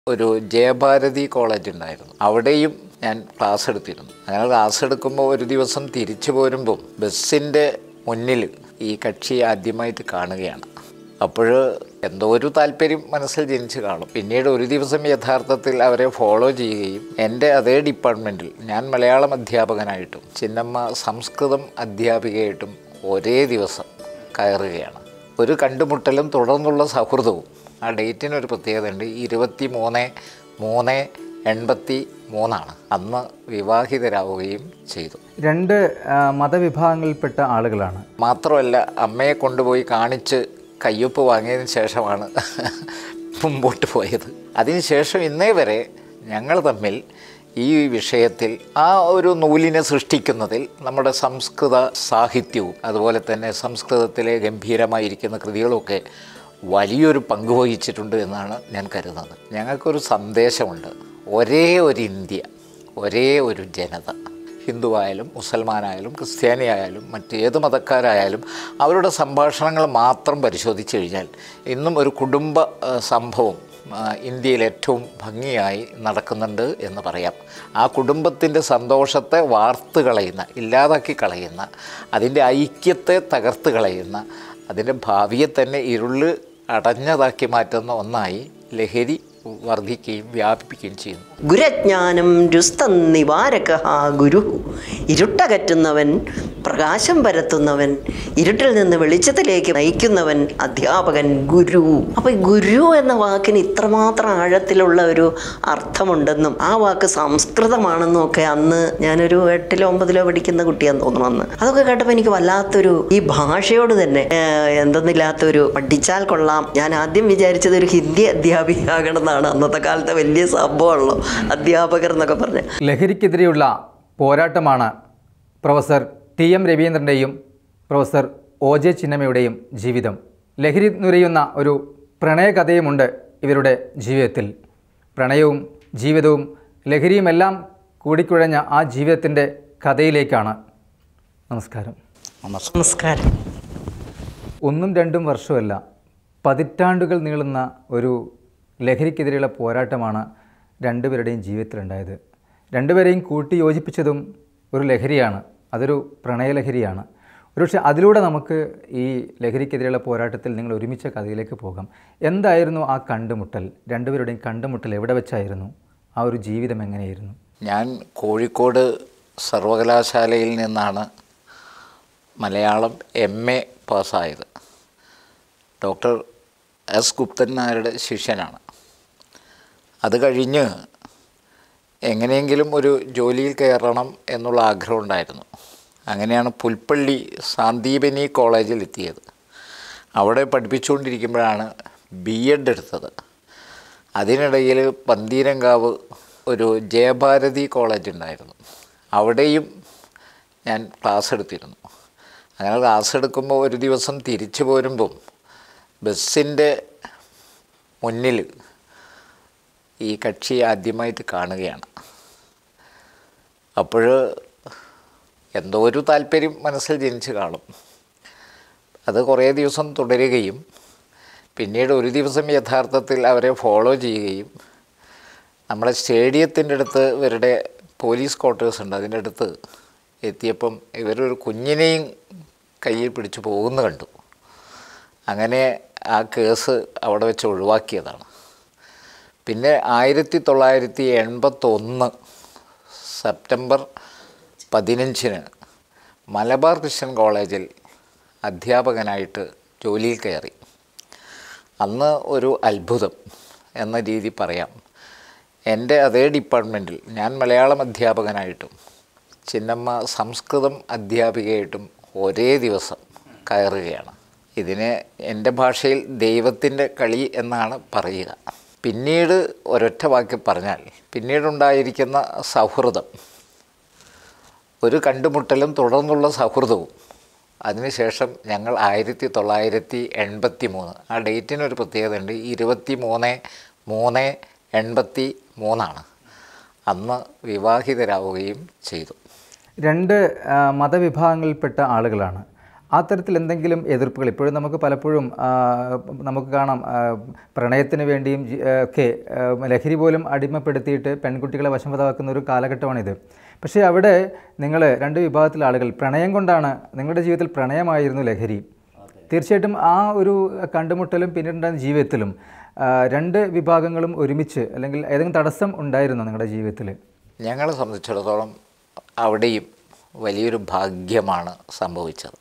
ഒരു ജയഭാരതി കോളേജ് ഉണ്ടായിരുന്നു അവിടെയും ഞാൻ ക്ലാസ് എടുത്തിരുന്നു അങ്ങനെ ക്ലാസ് എടുക്കുമ്പോൾ ഒരു ദിവസം തിരിച്ചു പോരുമ്പം ബസ്സിൻ്റെ മുന്നിൽ ഈ കക്ഷി ആദ്യമായിട്ട് കാണുകയാണ് അപ്പോൾ എന്തോ ഒരു താല്പര്യം മനസ്സിൽ ജനിച്ച് കാണും പിന്നീട് ഒരു ദിവസം യഥാർത്ഥത്തിൽ അവരെ ഫോളോ ചെയ്യുകയും എൻ്റെ അതേ ഡിപ്പാർട്ട്മെൻറ്റിൽ ഞാൻ മലയാളം അധ്യാപകനായിട്ടും ചിന്നമ്മ സംസ്കൃതം അധ്യാപികയായിട്ടും ഒരേ ദിവസം കയറുകയാണ് ഒരു കണ്ടുമുട്ടലും തുടർന്നുള്ള സൗഹൃദവും ആ ഡേറ്റിനൊരു പ്രത്യേകതയുണ്ട് ഇരുപത്തി മൂന്ന് മൂന്ന് എൺപത്തി മൂന്നാണ് അന്ന് വിവാഹിതരാവുകയും ചെയ്തു രണ്ട് ആ, മതവിഭാഗങ്ങളിൽപ്പെട്ട ആളുകളാണ് മാത്രമല്ല അമ്മയെ കൊണ്ടുപോയി കാണിച്ച് കയ്യൊപ്പ് വാങ്ങിയതിന് ശേഷമാണ് മുമ്പോട്ട് പോയത് അതിനുശേഷം ഇന്നേ വരെ ഞങ്ങൾ തമ്മിൽ ഈ വിഷയത്തിൽ ആ ഒരു നൂലിനെ സൃഷ്ടിക്കുന്നതിൽ നമ്മുടെ സംസ്കൃത സാഹിത്യവും അതുപോലെ തന്നെ സംസ്കൃതത്തിലെ ഗംഭീരമായിരിക്കുന്ന കൃതികളുമൊക്കെ വലിയൊരു പങ്ക് വഹിച്ചിട്ടുണ്ട് എന്നാണ് ഞാൻ കരുതുന്നത് ഞങ്ങൾക്കൊരു സന്ദേശമുണ്ട് ഒരേ ഒരു ഇന്ത്യ ഒരേ ഒരു ജനത ഹിന്ദുവായാലും മുസൽമാനായാലും ക്രിസ്ത്യാനിയായാലും മറ്റേത് മതക്കാരായാലും അവരുടെ സംഭാഷണങ്ങൾ മാത്രം പരിശോധിച്ച് കഴിഞ്ഞാൽ ഇന്നും ഒരു കുടുംബ ആ, സംഭവം ആ, ഇന്ത്യയിൽ ഏറ്റവും ഭംഗിയായി നടക്കുന്നുണ്ട് എന്ന് പറയാം ആ കുടുംബത്തിൻ്റെ സന്തോഷത്തെ വാർത്ത് കളയുന്ന ഇല്ലാതാക്കി കളയുന്ന അതിൻ്റെ ഐക്യത്തെ തകർത്ത് കളയുന്ന അതിൻ്റെ ഭാവിയെ തന്നെ ഇരുള് അടഞ്ഞതാക്കി മാറ്റുന്ന ഒന്നായി ലഹരി വർദ്ധിക്കുകയും വ്യാപിപ്പിക്കുകയും ചെയ്യുന്നു ഗുരജ്ഞാനം രുസ്തം നിവാരക ഗുരു ഇരുട്ടകറ്റുന്നവൻ പ്രകാശം പരത്തുന്നവൻ ഇരുട്ടിൽ നിന്ന് വെളിച്ചത്തിലേക്ക് നയിക്കുന്നവൻ അധ്യാപകൻ ഗുരു അപ്പൊ ഈ ഗുരു എന്ന വാക്കിന് ഇത്രമാത്രം ആഴത്തിലുള്ള ഒരു അർത്ഥമുണ്ടെന്നും ആ വാക്ക് സംസ്കൃതമാണെന്നും ഒക്കെ അന്ന് ഞാനൊരു എട്ടിലോ ഒമ്പതിലോ പഠിക്കുന്ന കുട്ടിയാന്ന് തോന്നുന്നു അന്ന് അതൊക്കെ കേട്ടപ്പോൾ എനിക്ക് വല്ലാത്തൊരു ഈ ഭാഷയോട് തന്നെ ഏഹ്, എന്തെന്നില്ലാത്തൊരു പഠിച്ചാൽ കൊള്ളാം ഞാൻ ആദ്യം വിചാരിച്ചത് ഒരു ഹിന്ദി അധ്യാപികയാകണമെന്നാണ് അന്നത്തെ കാലത്തെ വലിയ സംഭവമുള്ളൂ അധ്യാപകർ എന്നൊക്കെ പറഞ്ഞ് ലഹരിക്കെതിരെയുള്ള പോരാട്ടമാണ് പ്രൊഫസർ ടി എം രവീന്ദ്രൻ്റെയും പ്രൊഫസർ ഒ ജെ ചിന്നമ്മയുടെയും ജീവിതം ലഹരി നുരയുന്ന ഒരു പ്രണയകഥയുമുണ്ട് ഇവരുടെ ജീവിതത്തിൽ പ്രണയവും ജീവിതവും ലഹരിയുമെല്ലാം കൂടിക്കുഴഞ്ഞ ആ ജീവിതത്തിൻ്റെ കഥയിലേക്കാണ് നമസ്കാരം നമസ്കാരം നമസ്കാരം ഒന്നും രണ്ടും വർഷമല്ല പതിറ്റാണ്ടുകൾ നീളുന്ന ഒരു ലഹരിക്കെതിരെയുള്ള പോരാട്ടമാണ് രണ്ടുപേരുടെയും ജീവിതത്തിലുണ്ടായത് രണ്ടുപേരെയും കൂട്ടി യോജിപ്പിച്ചതും ഒരു ലഹരിയാണ് അതൊരു പ്രണയലഹരിയാണ് ഒരുപക്ഷെ അതിലൂടെ നമുക്ക് ഈ ലഹരിക്കെതിരെയുള്ള പോരാട്ടത്തിൽ നിങ്ങൾ ഒരുമിച്ച കഥയിലേക്ക് പോകാം എന്തായിരുന്നു ആ കണ്ടുമുട്ടൽ രണ്ടുപേരുടെയും കണ്ടുമുട്ടൽ എവിടെ വെച്ചായിരുന്നു ആ ഒരു ജീവിതം എങ്ങനെയായിരുന്നു ഞാൻ കോഴിക്കോട് സർവകലാശാലയിൽ നിന്നാണ് മലയാളം എം എ പാസ്സായത് ഡോക്ടർ എസ് ഗുപ്തൻ നായരുടെ ശിഷ്യനാണ് അത് കഴിഞ്ഞ് എങ്ങനെയെങ്കിലും ഒരു ജോലിയിൽ കയറണം എന്നുള്ള ആഗ്രഹം ഉണ്ടായിരുന്നു അങ്ങനെയാണ് പുൽപ്പള്ളി സാന്ദീപനി കോളേജിൽ എത്തിയത് അവിടെ പഠിപ്പിച്ചുകൊണ്ടിരിക്കുമ്പോഴാണ് ബി എഡ് എടുത്തത് അതിനിടയിൽ പന്തീരങ്കാവ് ഒരു ജയഭാരതി കോളേജ് ഉണ്ടായിരുന്നു അവിടെയും ഞാൻ ക്ലാസ് എടുത്തിരുന്നു അങ്ങനെ ക്ലാസ് എടുക്കുമ്പോൾ ഒരു ദിവസം തിരിച്ചു പോരുമ്പം ബസ്സിൻ്റെ മുന്നിൽ ഈ കക്ഷി ആദ്യമായിട്ട് കാണുകയാണ് അപ്പോൾ എന്തോ ഒരു താല്പര്യം മനസ്സിൽ ജനിച്ച് കാണും അത് കുറേ ദിവസം തുടരുകയും പിന്നീട് ഒരു ദിവസം യഥാർത്ഥത്തിൽ അവരെ ഫോളോ ചെയ്യുകയും നമ്മുടെ സ്റ്റേഡിയത്തിൻ്റെ അടുത്ത് ഇവരുടെ പോലീസ് ക്വാർട്ടേഴ്സ് ഉണ്ട് അതിൻ്റെ അടുത്ത് എത്തിയപ്പം ഇവരൊരു കുഞ്ഞിനെയും കയ്യിൽ പിടിച്ച് പോകുന്ന കണ്ടു അങ്ങനെ ആ കേസ് അവിടെ വെച്ച് ഒഴിവാക്കിയതാണ് പിന്നെ ആയിരത്തി തൊള്ളായിരത്തി എൺപത്തൊന്ന് സെപ്റ്റംബർ പതിനഞ്ചിന് മലബാർ ക്രിസ്ത്യൻ കോളേജിൽ അധ്യാപകനായിട്ട് ജോലിയിൽ കയറി അന്ന് ഒരു അത്ഭുതം എന്ന രീതി പറയാം എൻ്റെ അതേ ഡിപ്പാർട്ട്മെൻറ്റിൽ ഞാൻ മലയാളം അധ്യാപകനായിട്ടും ചിന്നമ്മ സംസ്കൃതം അധ്യാപികയായിട്ടും ഒരേ ദിവസം കയറുകയാണ് ഇതിനെ എൻ്റെ ഭാഷയിൽ ദൈവത്തിൻ്റെ കളി എന്നാണ് പറയുക പിന്നീട് ഒരൊറ്റ വാക്കിൽ പറഞ്ഞാൽ പിന്നീടുണ്ടായിരിക്കുന്ന സൗഹൃദം ഒരു കണ്ടുമുട്ടലും തുടർന്നുള്ള സൗഹൃദവും അതിനുശേഷം ഞങ്ങൾ ആയിരത്തി തൊള്ളായിരത്തി എൺപത്തി മൂന്ന് ആ ഡേറ്റിനൊരു പ്രത്യേകതയുണ്ട് ഇരുപത്തി മൂന്ന് മൂന്ന് എൺപത്തി മൂന്നാണ് അന്ന് വിവാഹിതരാവുകയും ചെയ്തു രണ്ട് ആ, മതവിഭാഗങ്ങളിൽപ്പെട്ട ആളുകളാണ് ആ തരത്തിൽ എന്തെങ്കിലും എതിർപ്പുകൾ ഇപ്പോഴും നമുക്ക് പലപ്പോഴും ആ, നമുക്ക് കാണാം ആ, പ്രണയത്തിന് വേണ്ടിയും ജി- ആ, ഒക്കെ ആ, ലഹരി പോലും അടിമപ്പെടുത്തിയിട്ട് പെൺകുട്ടികളെ വശംവദമാക്കുന്ന ഒരു കാലഘട്ടമാണിത് പക്ഷേ അവിടെ നിങ്ങൾ രണ്ട് വിഭാഗത്തിലെ ആളുകൾ പ്രണയം കൊണ്ടാണ് നിങ്ങളുടെ ജീവിതത്തിൽ പ്രണയമായിരുന്നു ലഹരി തീർച്ചയായിട്ടും ആ ഒരു കണ്ടുമുട്ടലും പിന്നീടുണ്ടായിരുന്ന ജീവിതത്തിലും ആ, രണ്ട് വിഭാഗങ്ങളും ഒരുമിച്ച് അല്ലെങ്കിൽ ഏതെങ്കിലും തടസ്സം ഉണ്ടായിരുന്നോ നിങ്ങളുടെ ജീവിതത്തിൽ ഞങ്ങളെ സംബന്ധിച്ചിടത്തോളം അവിടെയും വലിയൊരു ഭാഗ്യമാണ് സംഭവിച്ചത്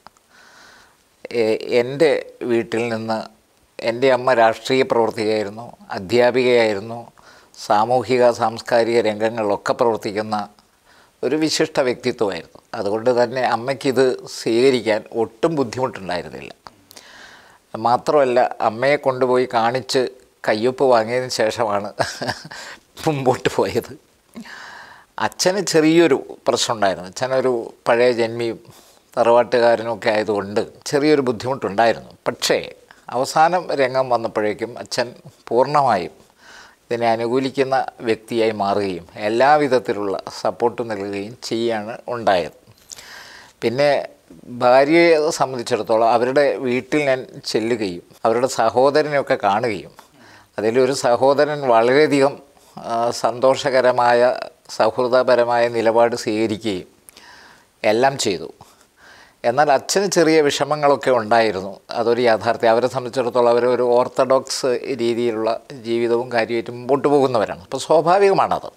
എ- എൻ്റെ വീട്ടിൽ നിന്ന് എൻ്റെ അമ്മ രാഷ്ട്രീയ പ്രവർത്തകയായിരുന്നു അധ്യാപികയായിരുന്നു സാമൂഹിക സാംസ്കാരിക രംഗങ്ങളിലൊക്കെ പ്രവർത്തിക്കുന്ന ഒരു വിശിഷ്ട വ്യക്തിത്വമായിരുന്നു അതുകൊണ്ട് തന്നെ അമ്മയ്ക്കിത് സ്വീകരിക്കാൻ ഒട്ടും ബുദ്ധിമുട്ടുണ്ടായിരുന്നില്ല മാത്രമല്ല അമ്മയെ കൊണ്ടുപോയി കാണിച്ച് കയ്യൊപ്പ് വാങ്ങിയതിന് ശേഷമാണ് മുമ്പോട്ട് പോയത് അച്ഛന് ചെറിയൊരു പ്രശ്നമുണ്ടായിരുന്നു അച്ഛനൊരു പഴയ ജന്മിയും തറവാട്ടുകാരനും ഒക്കെ ആയതുകൊണ്ട് ചെറിയൊരു ബുദ്ധിമുട്ടുണ്ടായിരുന്നു പക്ഷേ അവസാനം രംഗം വന്നപ്പോഴേക്കും അച്ഛൻ പൂർണ്ണമായും ഇതിനെ അനുകൂലിക്കുന്ന വ്യക്തിയായി മാറുകയും എല്ലാവിധത്തിലുള്ള സപ്പോർട്ട് നൽകുകയും ചെയ്യാണ് ഉണ്ടായത് പിന്നെ ഭാര്യയെ സംബന്ധിച്ചിടത്തോളം അവരുടെ വീട്ടിൽ ഞാൻ ചെല്ലുകയും അവരുടെ സഹോദരനെയൊക്കെ കാണുകയും അതിലൊരു സഹോദരൻ വളരെയധികം ആ, സന്തോഷകരമായ സൗഹൃദപരമായ നിലപാട് സ്വീകരിക്കുകയും എല്ലാം ചെയ്തു എന്നാൽ അച്ഛന് ചെറിയ വിഷമങ്ങളൊക്കെ ഉണ്ടായിരുന്നു അതൊരു യാഥാർത്ഥ്യം അവരെ സംബന്ധിച്ചിടത്തോളം അവർ ഒരു ഓർത്തഡോക്സ് രീതിയിലുള്ള ജീവിതവും കാര്യമായിട്ട് മുമ്പോട്ട് പോകുന്നവരാണ് അപ്പോൾ സ്വാഭാവികമാണത്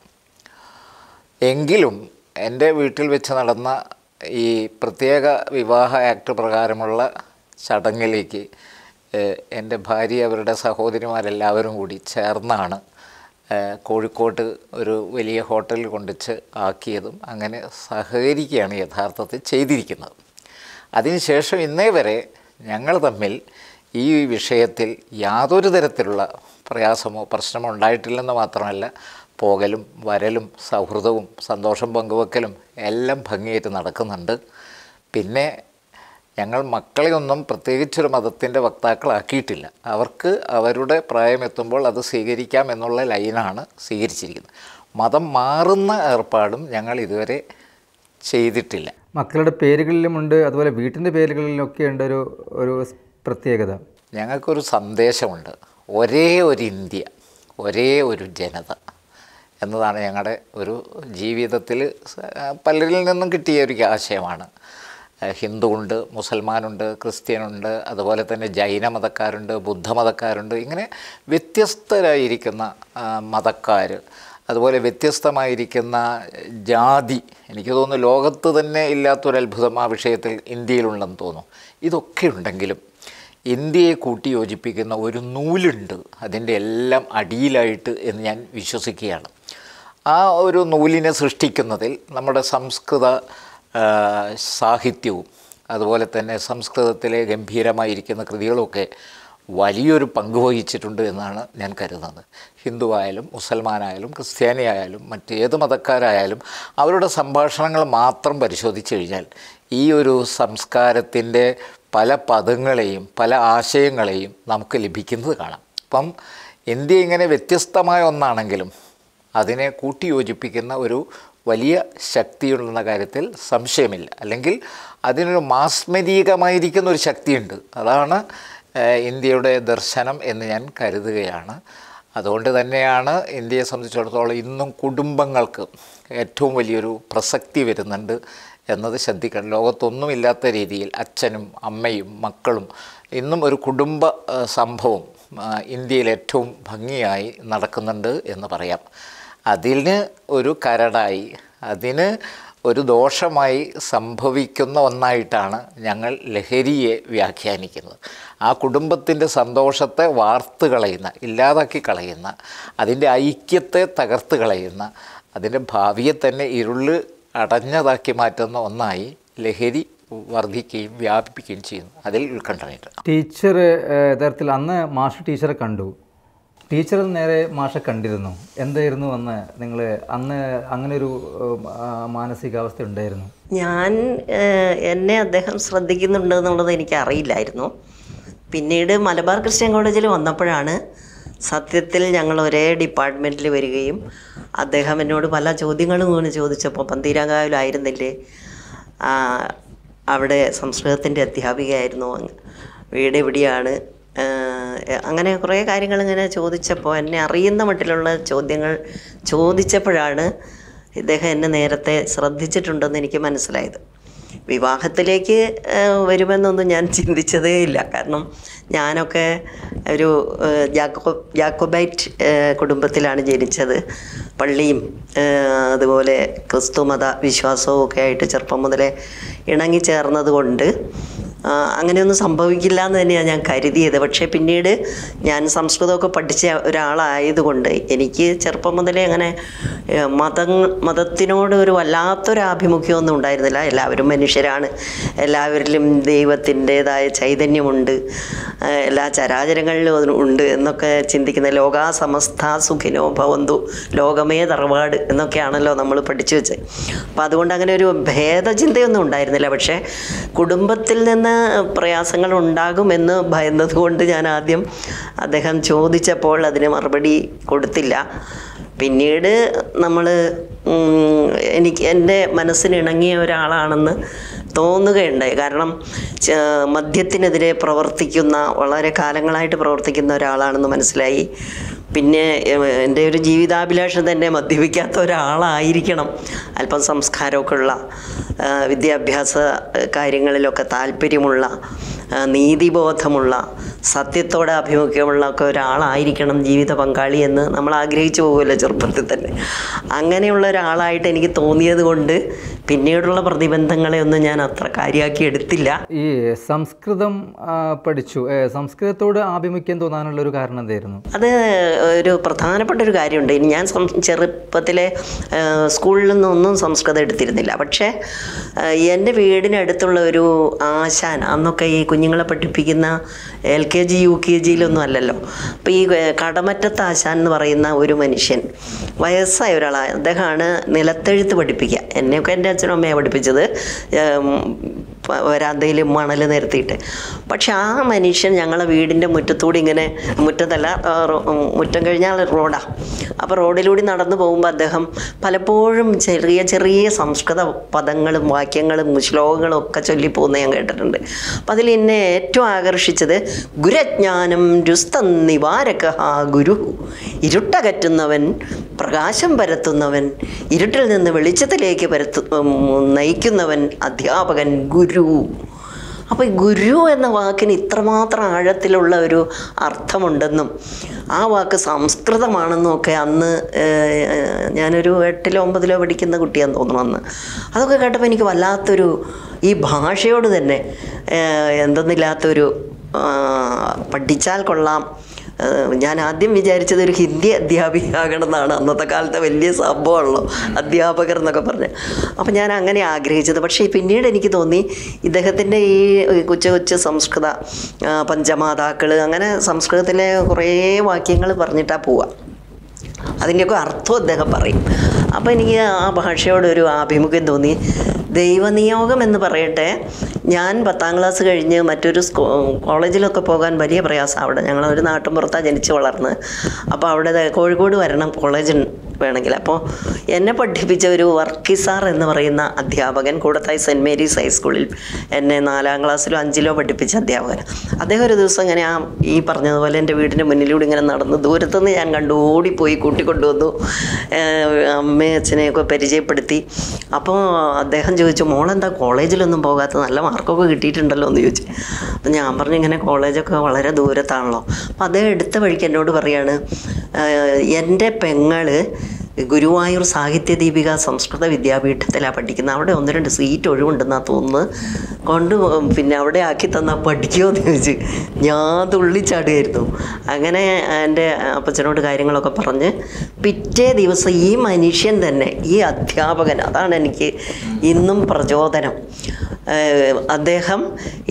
എങ്കിലും എൻ്റെ വീട്ടിൽ വെച്ച് നടന്ന ഈ പ്രത്യേക വിവാഹ ആക്ട് പ്രകാരമുള്ള ചടങ്ങിലേക്ക് ഏഹ്, എൻ്റെ ഭാര്യ അവരുടെ സഹോദരിമാരെല്ലാവരും കൂടി ചേർന്നാണ് ഏഹ്, കോഴിക്കോട്ട് ഒരു വലിയ ഹോട്ടലിൽ കൊണ്ടുവച്ച് ആക്കിയതും അങ്ങനെ സഹകരിക്കുകയാണ് യഥാർത്ഥത്തിൽ ചെയ്തിരിക്കുന്നത് അതിനുശേഷം ഇന്നേ വരെ ഞങ്ങൾ തമ്മിൽ ഈ വിഷയത്തിൽ യാതൊരു തരത്തിലുള്ള പ്രയാസമോ പ്രശ്നമോ ഉണ്ടായിട്ടില്ലെന്ന് മാത്രമല്ല പോകലും വരലും സൗഹൃദവും സന്തോഷം പങ്കുവെക്കലും എല്ലാം ഭംഗിയായിട്ട് നടക്കുന്നുണ്ട് പിന്നെ ഞങ്ങൾ മക്കളെയൊന്നും പ്രത്യേകിച്ചൊരു മതത്തിൻ്റെ വക്താക്കളാക്കിയിട്ടില്ല അവർക്ക് അവരുടെ പ്രായമെത്തുമ്പോൾ അത് സ്വീകരിക്കാം എന്നുള്ള ലൈനാണ് സ്വീകരിച്ചിരിക്കുന്നത് മതം മാറുന്ന ഏർപ്പാടും ഞങ്ങൾ ഇതുവരെ ചെയ്തിട്ടില്ല മക്കളുടെ പേരുകളിലുമുണ്ട് അതുപോലെ വീട്ടിൻ്റെ പേരുകളിലൊക്കെ ഉണ്ട് ഒരു ഒരു സ് പ്രത്യേകത ഞങ്ങൾക്കൊരു സന്ദേശമുണ്ട് ഒരേ ഒരു ഇന്ത്യ ഒരേ ഒരു ജനത എന്നതാണ് ഞങ്ങളുടെ ഒരു ജീവിതത്തിൽ സ- പലരിൽ നിന്നും കിട്ടിയ ഒരു ആശയമാണ് ഏഹ് ഹിന്ദുവുണ്ട് മുസൽമാനുണ്ട് ക്രിസ്ത്യനുണ്ട് അതുപോലെ തന്നെ ജൈന മതക്കാരുണ്ട് ബുദ്ധമതക്കാരുണ്ട് ഇങ്ങനെ വ്യത്യസ്തരായിരിക്കുന്ന മതക്കാർ അതുപോലെ വ്യത്യസ്തമായിരിക്കുന്ന ജാതി എനിക്ക് തോന്നുന്നു ലോകത്ത് തന്നെ ഇല്ലാത്തൊരത്ഭുതം ആ വിഷയത്തിൽ ഇന്ത്യയിലുണ്ടെന്ന് തോന്നുന്നു ഇതൊക്കെ ഉണ്ടെങ്കിലും ഇന്ത്യയെ കൂട്ടി യോജിപ്പിക്കുന്ന ഒരു നൂലുണ്ട് അതിൻ്റെ എല്ലാം അടിയിലായിട്ട് എന്ന് ഞാൻ വിശ്വസിക്കുകയാണ് ആ ഒരു നൂലിനെ സൃഷ്ടിക്കുന്നതിൽ നമ്മുടെ സംസ്കൃത ആ, സാഹിത്യവും അതുപോലെ തന്നെ സംസ്കൃതത്തിലെ ഗംഭീരമായിരിക്കുന്ന കൃതികളുമൊക്കെ വലിയൊരു പങ്ക് വഹിച്ചിട്ടുണ്ട് എന്നാണ് ഞാൻ കരുതുന്നത് ഹിന്ദുവായാലും മുസൽമാനായാലും ക്രിസ്ത്യാനിയായാലും മറ്റേത് മതക്കാരായാലും അവരുടെ സംഭാഷണങ്ങൾ മാത്രം പരിശോധിച്ച് കഴിഞ്ഞാൽ ഈ ഒരു സംസ്കാരത്തിൻ്റെ പല പദങ്ങളെയും പല ആശയങ്ങളെയും നമുക്ക് ലഭിക്കുന്നത് കാണാം അപ്പം ഇന്ത്യ ഇങ്ങനെ വ്യത്യസ്തമായ ഒന്നാണെങ്കിലും അതിനെ കൂട്ടിയോജിപ്പിക്കുന്ന ഒരു വലിയ ശക്തിയുണ്ടെന്ന കാര്യത്തിൽ സംശയമില്ല അല്ലെങ്കിൽ അതിനൊരു മാസ്മരീകമായിരിക്കുന്ന ഒരു ശക്തിയുണ്ട് അതാണ് ഏഹ്, ഇന്ത്യയുടെ ദർശനം എന്ന് ഞാൻ കരുതുകയാണ് അതുകൊണ്ട് തന്നെയാണ് ഇന്ത്യയെ സംബന്ധിച്ചിടത്തോളം ഇന്നും കുടുംബങ്ങൾക്ക് ഏറ്റവും വലിയൊരു പ്രസക്തി വരുന്നുണ്ട് എന്നത് ശ്രദ്ധിക്കണം ലോകത്തൊന്നുമില്ലാത്ത രീതിയിൽ അച്ഛനും അമ്മയും മക്കളും ഇന്നും ഒരു കുടുംബ ആ, സംഭവം ആ, ഇന്ത്യയിൽ ഏറ്റവും ഭംഗിയായി നടക്കുന്നുണ്ട് എന്ന് പറയാം അതിന് ഒരു കരടായി അതിന് ഒരു ദോഷമായി സംഭവിക്കുന്ന ഒന്നായിട്ടാണ് ഞങ്ങൾ ലഹരിയെ വ്യാഖ്യാനിക്കുന്നത് ആ കുടുംബത്തിൻ്റെ സന്തോഷത്തെ വാർത്ത് കളയുന്ന ഇല്ലാതാക്കി കളയുന്ന അതിൻ്റെ ഐക്യത്തെ തകർത്ത് കളയുന്ന അതിൻ്റെ ഭാവിയെ തന്നെ ഇരുള് അടഞ്ഞതാക്കി മാറ്റുന്ന ഒന്നായി ലഹരി വർദ്ധിക്കുകയും വ്യാപിപ്പിക്കുകയും ചെയ്യുന്നു അതിൽ ഉത്കണ്ഠനയുണ്ട് ടീച്ചർ യഥാർത്ഥത്തിൽ അന്ന് മാഷ് ടീച്ചറെ കണ്ടു ടീച്ചർ നേരെ മാഷെ കണ്ടിരുന്നു എന്തായിരുന്നു അന്ന് നിങ്ങൾ അന്ന് അങ്ങനെ ഒരു ആ, മാനസികാവസ്ഥ ഉണ്ടായിരുന്നു ഞാൻ ഏഹ്, എന്നെ അദ്ദേഹം ശ്രദ്ധിക്കുന്നുണ്ട് എന്നുള്ളത് എനിക്ക് അറിയില്ലായിരുന്നു പിന്നീട് മലബാർ ക്രിസ്ത്യൻ കോളേജിൽ വന്നപ്പോഴാണ് സത്യത്തിൽ ഞങ്ങൾ ഒരേ ഡിപ്പാർട്ട്മെൻറ്റിൽ വരികയും അദ്ദേഹം എന്നോട് പല ചോദ്യങ്ങളും ഇങ്ങനെ ചോദിച്ചപ്പോൾ പന്തീരാങ്കാവിലായിരുന്നില്ലേ ആ, അവിടെ സംസ്കൃതത്തിൻ്റെ അധ്യാപികയായിരുന്നു അങ്ങ് വീട് എവിടെയാണ് ഏഹ് അങ്ങനെ കുറേ കാര്യങ്ങൾ ഇങ്ങനെ ചോദിച്ചപ്പോൾ എന്നെ അറിയുന്ന മട്ടിലുള്ള ചോദ്യങ്ങൾ ചോദിച്ചപ്പോഴാണ് ഇദ്ദേഹം എന്നെ നേരത്തെ ശ്രദ്ധിച്ചിട്ടുണ്ടെന്ന് എനിക്ക് മനസ്സിലായത് വിവാഹത്തിലേക്ക് ഏഹ്, വരുമെന്നൊന്നും ഞാൻ ചിന്തിച്ചതേ ഇല്ല കാരണം ഞാനൊക്കെ ഒരു ഏഹ്, ജാക്കോ ജാക്കോബൈറ്റ് ഏഹ്, കുടുംബത്തിലാണ് ജനിച്ചത് പള്ളിയും ഏഹ്, അതുപോലെ ക്രിസ്തുമത വിശ്വാസവും ഒക്കെ ആയിട്ട് ചെറുപ്പം മുതലേ ഇണങ്ങിച്ചേർന്നത് കൊണ്ട് ആ, അങ്ങനെയൊന്നും സംഭവിക്കില്ല എന്ന് തന്നെയാണ് ഞാൻ കരുതിയത് പക്ഷേ പിന്നീട് ഞാൻ സംസ്കൃതമൊക്കെ പഠിച്ച ഒരാളായതുകൊണ്ട് എനിക്ക് ചെറുപ്പം മുതലേ അങ്ങനെ ഏ, മത മതത്തിനോട് ഒരു വല്ലാത്തൊരു ആഭിമുഖ്യമൊന്നും ഉണ്ടായിരുന്നില്ല എല്ലാവരും മനുഷ്യരാണ് എല്ലാവരിലും ദൈവത്തിൻ്റെതായ ചൈതന്യമുണ്ട് ആ, എല്ലാ ചരാചരങ്ങളിലും അത് ഉണ്ട് എന്നൊക്കെ ചിന്തിക്കുന്ന ലോകാ സമസ്ത സുഖിനോ ഭവന്തു ലോകമേ തറവാട് എന്നൊക്കെയാണല്ലോ നമ്മൾ പഠിച്ചു വെച്ചത് അപ്പം അതുകൊണ്ട് അങ്ങനെ ഒരു ഭേദചിന്തയൊന്നും ഉണ്ടായിരുന്നില്ല പക്ഷേ കുടുംബത്തിൽ നിന്ന് പ്രയാസങ്ങൾ ഉണ്ടാകുമെന്ന് ഭയന്നതുകൊണ്ട് ഞാൻ ആദ്യം അദ്ദേഹം ചോദിച്ചപ്പോൾ അതിന് മറുപടി കൊടുത്തില്ല പിന്നീട് നമ്മൾ എനിക്ക് എൻ്റെ മനസ്സിന് ഇണങ്ങിയ ഒരാളാണെന്ന് തോന്നുകയുണ്ടായി കാരണം ച- മദ്യത്തിനെതിരെ പ്രവർത്തിക്കുന്ന വളരെ കാലങ്ങളായിട്ട് പ്രവർത്തിക്കുന്ന ഒരാളാണെന്ന് മനസ്സിലായി പിന്നെ ഏഹ്, എൻ്റെ ഒരു ജീവിതാഭിലാഷം തന്നെ മദ്യപിക്കാത്ത ഒരാളായിരിക്കണം അല്പം സംസ്കാരമൊക്കെ ഉള്ള ആ, വിദ്യാഭ്യാസ ഏഹ്, കാര്യങ്ങളിലൊക്കെ താല്പര്യമുള്ള ആ, നീതിബോധമുള്ള സത്യത്തോടെ ആഭിമുഖ്യമുള്ള ഒക്കെ ഒരാളായിരിക്കണം ജീവിത പങ്കാളി എന്ന് നമ്മൾ ആഗ്രഹിച്ചു പോകുമല്ലോ ചെറുപ്പത്തിൽ തന്നെ അങ്ങനെയുള്ള ഒരാളായിട്ട് എനിക്ക് തോന്നിയത് കൊണ്ട് പിന്നീടുള്ള പ്രതിബന്ധങ്ങളെ ഒന്നും ഞാൻ അത്ര കാര്യമാക്കി എടുത്തില്ല ഈ സംസ്കൃതം ആ, പഠിച്ചു ഏ, സംസ്കൃതത്തോട് ആഭിമുഖ്യം തോന്നാനുള്ള ഒരു കാരണം എന്തായിരുന്നു അത് ഒരു പ്രധാനപ്പെട്ട ഒരു കാര്യമുണ്ട് ഇനി ഞാൻ സം- ചെറുപ്പത്തിലെ ആ, സ്കൂളിൽ നിന്നൊന്നും സംസ്കൃതം എടുത്തിരുന്നില്ല പക്ഷേ ആ, എൻ്റെ വീടിനടുത്തുള്ള ഒരു ആശാൻ അന്നൊക്കെ ഈ കുഞ്ഞുങ്ങളെ പഠിപ്പിക്കുന്ന L K G U K ജിയിലൊന്നും അല്ലല്ലോ അപ്പോൾ ഈ ഏ, കടമറ്റത്ത് ആശാൻ എന്ന് പറയുന്ന ഒരു മനുഷ്യൻ വയസ്സായ ഒരാളാണ് അദ്ദേഹമാണ് നിലത്തെഴുത്ത് പഠിപ്പിക്കുക എന്നെയൊക്കെ എൻ്റെ അച്ഛനും അമ്മയാണ് പഠിപ്പിച്ചത് ഏം, പ- വരാന്തയിൽ മണൽ നിരത്തിയിട്ട് പക്ഷെ ആ മനുഷ്യൻ ഞങ്ങളെ വീടിൻ്റെ മുറ്റത്തൂടെ ഇങ്ങനെ മുറ്റത്തല്ല ആ, റോ- ഉം, മുറ്റം കഴിഞ്ഞാൽ റോഡാണ് അപ്പോൾ റോഡിലൂടെ നടന്നു പോകുമ്പോൾ അദ്ദേഹം പലപ്പോഴും ചെറിയ ചെറിയ സംസ്കൃത പദങ്ങളും വാക്യങ്ങളും ശ്ലോകങ്ങളും ഒക്കെ ചൊല്ലിപ്പോകുന്ന ഞാൻ കേട്ടിട്ടുണ്ട് അപ്പം അതിൽ എന്നെ ഏറ്റവും ആകർഷിച്ചത് ഗുരജ്ഞാനം രുസ്തം നിവാരക ഗുരു ഇരുട്ടകറ്റുന്നവൻ പ്രകാശം പരത്തുന്നവൻ ഇരുട്ടിൽ നിന്ന് വെളിച്ചത്തിലേക്ക് പരത്തു ഉം, നയിക്കുന്നവൻ അധ്യാപകൻ ഗുരു അപ്പോൾ ഈ ഗുരു എന്ന വാക്കിന് ഇത്രമാത്രം ആഴത്തിലുള്ള ഒരു അർത്ഥമുണ്ടെന്നും ആ വാക്ക് സംസ്കൃതമാണെന്നും ഒക്കെ അന്ന് ഏഹ്, ഞാനൊരു എട്ടിലോ ഒമ്പതിലോ പഠിക്കുന്ന കുട്ടിയാന്ന് തോന്നുന്നു അന്ന് അതൊക്കെ കേട്ടപ്പോൾ എനിക്ക് വല്ലാത്തൊരു ഈ ഭാഷയോട് തന്നെ ഏഹ്, എന്തെന്നില്ലാത്തൊരു ആ, പഠിച്ചാൽ കൊള്ളാം ഏഹ് ഞാൻ ആദ്യം വിചാരിച്ചത് ഒരു ഹിന്ദി അധ്യാപികയാകണം എന്നാണ് അന്നത്തെ കാലത്തെ വലിയ സംഭവമുള്ളൂ അധ്യാപകർ എന്നൊക്കെ പറഞ്ഞ് അപ്പം ഞാൻ അങ്ങനെ ആഗ്രഹിച്ചത് പക്ഷേ പിന്നീട് എനിക്ക് തോന്നി ഇദ്ദേഹത്തിൻ്റെ ഈ കൊച്ചു കൊച്ചു സംസ്കൃത ആ, പഞ്ചമാതാക്കൾ അങ്ങനെ സംസ്കൃതത്തിലെ കുറേ വാക്യങ്ങൾ പറഞ്ഞിട്ടാണ് പോവുക അതിൻ്റെയൊക്കെ അർത്ഥം അദ്ദേഹം പറയും അപ്പോൾ എനിക്ക് ആ ഭാഷയോട് ഒരു ആഭിമുഖ്യം തോന്നി ദൈവനിയോഗം എന്ന് പറയട്ടെ ഞാൻ പത്താം ക്ലാസ് കഴിഞ്ഞ് മറ്റൊരു സ്കൂ കോളേജിലൊക്കെ പോകാൻ വലിയ പ്രയാസം അവിടെ ഞങ്ങൾ ഒരു നാട്ടിൻപുറത്താണ് ജനിച്ച് വളർന്ന് അപ്പോൾ അവിടെ ദേ കോഴിക്കോട് വരണം കോളേജ് വേണമെങ്കിൽ അപ്പോൾ എന്നെ പഠിപ്പിച്ച ഒരു വർക്കിസാർ എന്ന് പറയുന്ന അധ്യാപകൻ കൂടത്തായി സെൻറ്റ് മേരീസ് ഹൈസ്കൂളിൽ എന്നെ നാലാം ക്ലാസ്സിലോ അഞ്ചിലോ പഠിപ്പിച്ച അധ്യാപകൻ അദ്ദേഹം ഒരു ദിവസം ഇങ്ങനെ ആ ഈ പറഞ്ഞതുപോലെ എൻ്റെ വീടിൻ്റെ മുന്നിലൂടെ ഇങ്ങനെ നടന്ന് ദൂരത്തുനിന്ന് ഞാൻ കണ്ടു ഓടിപ്പോയി കൂട്ടിക്കൊണ്ടുവന്നു ഏഹ് അമ്മയും അച്ഛനെയൊക്കെ പരിചയപ്പെടുത്തി അപ്പോൾ അദ്ദേഹം ചോദിച്ചു മോളെന്താ കോളേജിലൊന്നും പോകാത്ത നല്ല മാർക്കൊക്കെ കിട്ടിയിട്ടുണ്ടല്ലോ എന്ന് ചോദിച്ചു അപ്പം ഞാൻ പറഞ്ഞു ഇങ്ങനെ കോളേജൊക്കെ വളരെ ദൂരത്താണല്ലോ അപ്പോൾ അദ്ദേഹം എടുത്ത വഴിക്ക് എന്നോട് പറയാണ് "ഏഹ് എൻ്റെ പെങ്ങള് ഗുരുവായൂർ സാഹിത്യ ദീപിക സംസ്കൃത വിദ്യാപീഠത്തിലാണ് പഠിക്കുന്നത് അവിടെ ഒന്ന് രണ്ട് സീറ്റ് ഒഴിവുണ്ടെന്നാണ് തോന്നുന്നത് കൊണ്ട് പിന്നെ അവിടെ ആക്കി തന്നാൽ പഠിക്കുമോ എന്ന് ചോദിച്ചു ഞാൻ തുള്ളിച്ചാടുമായിരുന്നു അങ്ങനെ എൻ്റെ അപ്പച്ചനോട് കാര്യങ്ങളൊക്കെ പറഞ്ഞ് പിറ്റേ ദിവസം ഈ മനുഷ്യൻ തന്നെ ഈ അധ്യാപകൻ അതാണ് എനിക്ക് ഇന്നും പ്രചോദനം ഏഹ് അദ്ദേഹം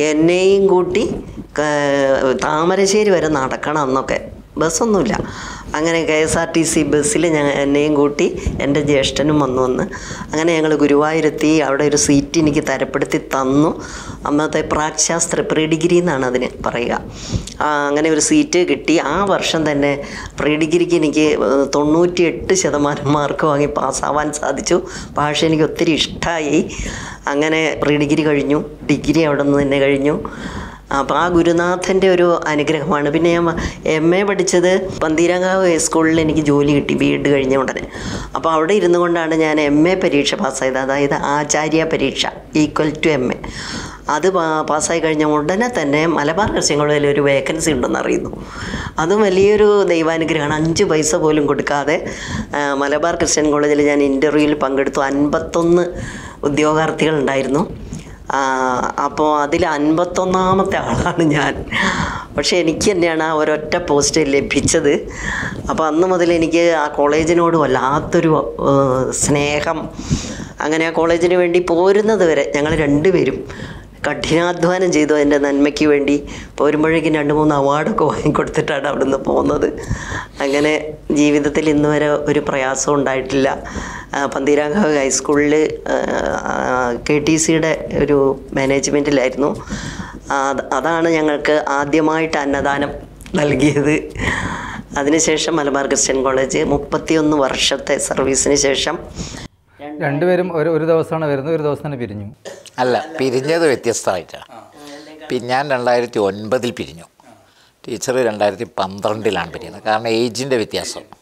എന്നെയും കൂട്ടി ക- താമരശ്ശേരി വരെ നടക്കണം അന്നൊക്കെ ബസ്സൊന്നുമില്ല അങ്ങനെ K S R T C ബസ്സിൽ ഞാൻ എന്നെയും കൂട്ടി എൻ്റെ ജ്യേഷ്ഠനും വന്നു വന്ന് അങ്ങനെ ഞങ്ങൾ ഗുരുവായൂരെത്തി അവിടെ ഒരു സീറ്റ് എനിക്ക് തരപ്പെടുത്തി തന്നു അന്നത്തെ പ്രാക്ശാസ്ത്ര പ്രീ ഡിഗ്രി എന്നാണ് അതിന് പറയുക ആ, അങ്ങനെ ഒരു സീറ്റ് കിട്ടി ആ വർഷം തന്നെ പ്രീ ഡിഗ്രിക്ക് എനിക്ക് ഏഹ്, തൊണ്ണൂറ്റി എട്ട് ശതമാനം മാർക്ക് വാങ്ങി പാസ്സാവാൻ സാധിച്ചു ഭാഷ എനിക്ക് ഒത്തിരി ഇഷ്ടമായി അങ്ങനെ പ്രീ ഡിഗ്രി കഴിഞ്ഞു ഡിഗ്രി അവിടെ നിന്ന് തന്നെ കഴിഞ്ഞു അപ്പോൾ ആ ഗുരുനാഥൻ്റെ ഒരു അനുഗ്രഹമാണ് പിന്നെ ഞാൻ എം എ പഠിച്ചത് പന്തീരങ്കാവ് സ്കൂളിൽ എനിക്ക് ജോലി കിട്ടി ബി എഡ് കഴിഞ്ഞ ഉടനെ അപ്പോൾ അവിടെ ഇരുന്നു കൊണ്ടാണ് ഞാൻ എം എ പരീക്ഷ പാസ്സായത് അതായത് ആചാര്യ പരീക്ഷ ഈക്വൽ ടു എം എ അത് പാ- പാസ്സായി കഴിഞ്ഞ ഉടനെ തന്നെ മലബാർ ക്രിസ്ത്യൻ കോളേജിൽ ഒരു വേക്കൻസി ഉണ്ടെന്ന് അറിയുന്നു അതും വലിയൊരു ദൈവാനുഗ്രഹമാണ് അഞ്ച് പൈസ പോലും കൊടുക്കാതെ ആ, മലബാർ ക്രിസ്ത്യൻ കോളേജിൽ ഞാൻ ഇൻ്റർവ്യൂവിൽ പങ്കെടുത്തു അൻപത്തൊന്ന് ഉദ്യോഗാർത്ഥികളുണ്ടായിരുന്നു അപ്പോൾ അതിൽ അൻപത്തൊന്നാമത്തെ ആളാണ് ഞാൻ പക്ഷേ എനിക്ക് തന്നെയാണ് ആ ഒരൊറ്റ പോസ്റ്റ് ലഭിച്ചത് അപ്പോൾ അന്ന് മുതൽ എനിക്ക് ആ കോളേജിനോട് വല്ലാത്തൊരു ഏഹ്, സ്നേഹം അങ്ങനെ ആ കോളേജിന് വേണ്ടി പോരുന്നത് വരെ ഞങ്ങൾ രണ്ടുപേരും കഠിനാധ്വാനം ചെയ്തു അതിൻ്റെ നന്മയ്ക്ക് വേണ്ടി പോരുമ്പോഴേക്കും രണ്ട് മൂന്ന് അവാർഡൊക്കെ വാങ്ങിക്കൊടുത്തിട്ടാണ് അവിടുന്ന് പോകുന്നത് അങ്ങനെ ജീവിതത്തിൽ ഇന്ന് വരെ ഒരു പ്രയാസവും ഉണ്ടായിട്ടില്ല ആ, പന്തീരാങ്കാവ് ഹൈസ്കൂളിൽ കെ ടി സിയുടെ ഒരു മാനേജ്മെൻറ്റിലായിരുന്നു ആ, അത് അതാണ് ഞങ്ങൾക്ക് ആദ്യമായിട്ട് അന്നദാനം നൽകിയത് അതിനുശേഷം മലബാർ ക്രിസ്ത്യൻ കോളേജ് മുപ്പത്തിയൊന്ന് വർഷത്തെ സർവീസിന് ശേഷം രണ്ടുപേരും ഒരു ഒരു ദിവസമാണ് വരുന്നത് ഒരു ദിവസം തന്നെ പിരിഞ്ഞു അല്ല പിരിഞ്ഞത് വ്യത്യസ്തമായിട്ടാണ് പി- ഞാൻ രണ്ടായിരത്തി ഒൻപതിൽ പിരിഞ്ഞു ടീച്ചർ രണ്ടായിരത്തി പന്ത്രണ്ടിലാണ് പിരിയുന്നത് കാരണം ഏജിൻ്റെ വ്യത്യാസം